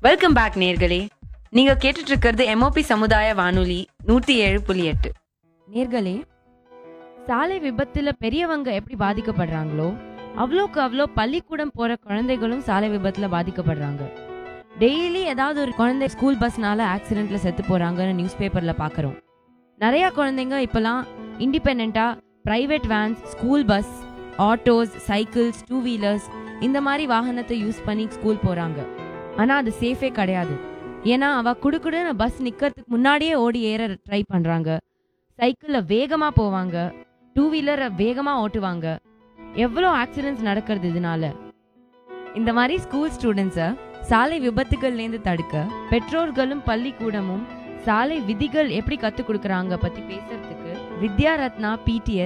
welcome back நேர்களே நீங்க கேட்டுட்டு இருக்கிறது எம்ஓபி சமுதாய வானொலி நூத்தி ஏழு புள்ளி எட்டு நேர்களே சாலை விபத்துல பெரியவங்க எப்படி பாதிக்கப்படுறாங்களோ அவ்வளோக்கு அவ்வளோ பள்ளிக்கூடம் போற குழந்தைகளும் சாலை விபத்துல பாதிக்கப்படுறாங்க டெய்லி ஏதாவது ஒரு குழந்தை ஸ்கூல் பஸ்னால ஆக்சிடென்ட்ல செத்து போறாங்கன்னு நியூஸ் பேப்பர்ல பாக்குறோம் நிறைய குழந்தைங்க இப்பெல்லாம் இண்டிபெண்டா private vans school bus autos cycles two wheelers இந்த மாதிரி வாகனத்தை யூஸ் பண்ணி ஸ்கூல் போறாங்க ஆனா அது சேஃபே கிடையாது ஏன்னா அவ குடுக்குடுன்னு பஸ் நிக்கிறதுக்கு முன்னாடியே ஓடி ஏற ட்ரை பண்றாங்க சைக்கிள்ல வேகமா போவாங்க டூ வீலரை வேகமா ஓட்டுவாங்க எவ்வளோ ஆக்சிடென்ட்ஸ் நடக்கிறது இதனால இந்த மாதிரி ஸ்கூல் ஸ்டூடெண்ட்ஸை சாலை விபத்துகள்லேருந்து தடுக்க பெற்றோர்களும் பள்ளிக்கூடமும் சாலை விதிகள் எப்படி கற்றுக் கொடுக்குறாங்க பற்றி பேசுறதுக்கு வித்யா ரத்னா பிடிஎஸ்